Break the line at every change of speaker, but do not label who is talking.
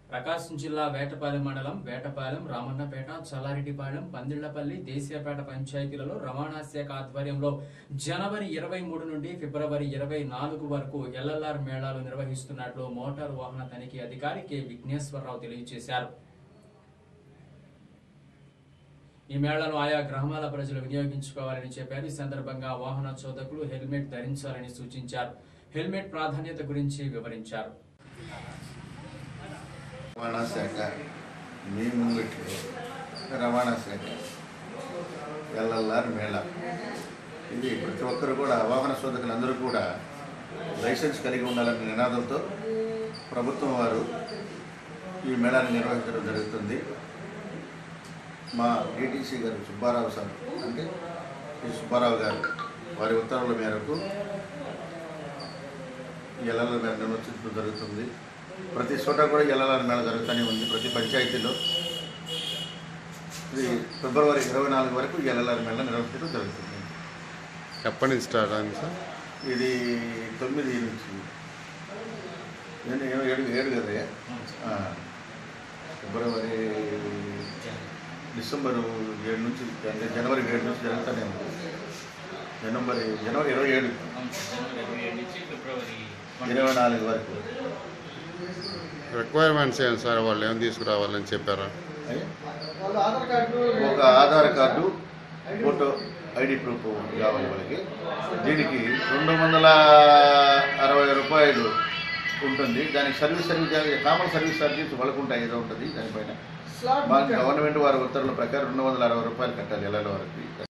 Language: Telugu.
ప్రకాశం జిల్లా వేటపాలెం మండలం వేటపాలెం రామన్నపేట చల్లారెడ్డిపాలెం పందిళ్లపల్లి దేశీయపేట పంచాయతీలలో రవాణా శాఖ ఆధ్వర్యంలో జనవరి ఇరవై మూడు నుండి ఫిబ్రవరి ఇరవై నాలుగు వరకు ఎల్ఎల్ఆర్ మేళాలు నిర్వహిస్తున్నట్లు మోటారు వాహన తనిఖీ అధికారి కె విఘ్నేశ్వరరావు తెలియజేశారు ఈ మేళను ఆయా గ్రామాల ప్రజలు వినియోగించుకోవాలని చెప్పారు ఈ సందర్భంగా వాహన చోదకులు హెల్మెట్ ధరించాలని సూచించారు హెల్మెట్ ప్రాధాన్యత గురించి వివరించారు
రవాణా శాఖ మీ ముంగిట్లో రవాణా శాఖ ఎల్ఎల్ఆర్ మేళ ఇది ప్రతి ఒక్కరు కూడా వాహన శోధకులందరూ కూడా లైసెన్స్ కలిగి ఉండాలనే నినాదంతో ప్రభుత్వం వారు ఈ మేళాన్ని నిర్వహించడం జరుగుతుంది మా డిటీసీ గారు సుబ్బారావు సార్ అంటే ఈ సుబ్బారావు గారు వారి ఉత్తర్వుల మేరకు ఈ ఎల్ఎల్ఆర్ మేళ నిర్వహించడం జరుగుతుంది ప్రతి చోట కూడా ఎల్ఎల్ఆర్ మేళ జరుగుతూనే ఉంది ప్రతి పంచాయతీలో ఇది ఫిబ్రవరి ఇరవై నాలుగు వరకు ఈ ఎల్ఎల్ఆర్ మేళ నిర్వహించడం జరుగుతుంది
ఎప్పటి నుంచి స్టార్ట్ అయింది సార్
ఇది తొమ్మిది నుంచి ఏంటి, ఏమో ఏడు ఏడు కదా ఆ, ఫిబ్రవరి డిసెంబర్ ఏడు నుంచి అంటే జనవరి ఏడు నుంచి జరుగుతూనే ఉంది జనవరి జనవరి ఇరవై ఏడు ఇరవై నాలుగు వరకు
రిక్వైర్మెంట్స్ ఏంటి సార్ వాళ్ళు ఏం తీసుకురావాలని చెప్పారా
అయ్యి. ఒక Aadhaar card photo ID proof కావాలి వాళ్ళకి దీనికి రెండు వందల అరవై రూపాయలు ఉంటుంది దానికి service service charge common service charges వాళ్ళకు ఉంటాయి ఏదో ఉంటుంది దానిపైన మా గవర్నమెంట్ వారి ఉత్తర్వుల ప్రకారం రెండు వందల అరవై రూపాయలు కట్టాలి నెలల వరకు